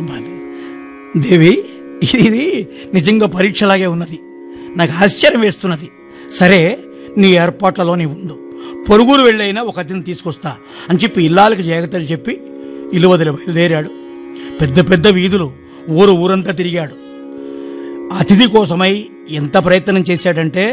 మరి దేవి ఇది నిజంగా పరీక్షలాగే ఉన్నది నాకు ఆశ్చర్యం వేస్తున్నది సరే నీ ఏర్పాట్లలో నీ ఉండు పొరుగురు వెళ్ళైనా ఒక అతిని తీసుకొస్తా అని చెప్పి ఇల్లాలకి జాగ్రత్తలు చెప్పి ఇల్లు వదిలి బయలుదేరాడు పెద్ద పెద్ద వీధులు ఊరు ఊరంతా తిరిగాడు అతిథి కోసమై ఎంత ప్రయత్నం చేశాడంటే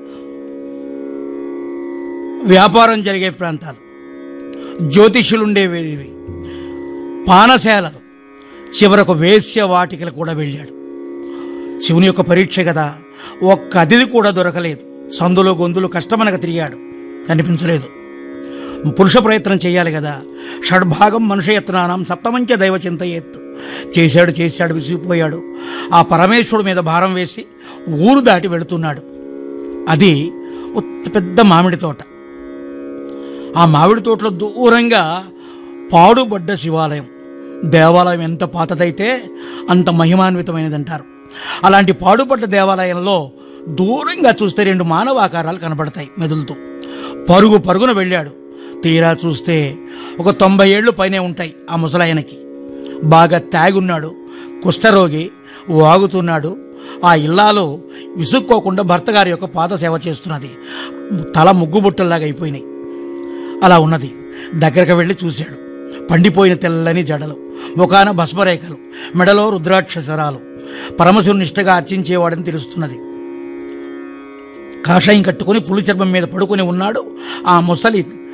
వ్యాపారం జరిగే ప్రాంతాలు జ్యోతిష్యులుండేవి పానశాలలు చివరకు వేశ్య వాటికలు కూడా వెళ్ళాడు శివుని యొక్క పరీక్ష కదా ఒక్క అతిథి కూడా దొరకలేదు సందులో గొంతులు కష్టమనక తిరిగాడు కనిపించలేదు పురుష ప్రయత్నం చేయాలి కదా షడ్భాగం మనుషయత్నానం సప్తమంచ దైవ చింతయేత్తు చేశాడు చేశాడు విసిగిపోయాడు ఆ పరమేశ్వరుడు మీద భారం వేసి ఊరు దాటి వెళుతున్నాడు అది ఉత్త పెద్ద మామిడి తోట ఆ మామిడి తోటలో దూరంగా పాడుబడ్డ శివాలయం దేవాలయం ఎంత పాతదైతే అంత మహిమాన్వితమైనదంటారు అలాంటి పాడుపడ్డ దేవాలయంలో దూరంగా చూస్తే రెండు మానవాకారాలు కనబడతాయి మెదులుతూ పరుగు పరుగున వెళ్ళాడు తీరా చూస్తే ఒక తొంభై ఏళ్ళు పైనే ఉంటాయి ఆ ముసలాయనకి బాగా తాగున్నాడు కుష్ఠరోగి వాగుతున్నాడు ఆ ఇల్లాలో విసుక్కోకుండా భర్త గారి యొక్క పాద సేవ చేస్తున్నది తల ముగ్గుబుట్టల్లాగా అయిపోయినాయి అలా ఉన్నది దగ్గరకు వెళ్ళి చూశాడు పండిపోయిన తెల్లని జడలు ముఖాన భస్మరేఖలు మెడలో రుద్రాక్షసరాలు పరమశివుని నిష్టగా అర్చించేవాడని తెలుస్తున్నది కాషాయం కట్టుకుని పులి చర్మం మీద పడుకుని ఉన్నాడు ఆ ముసలి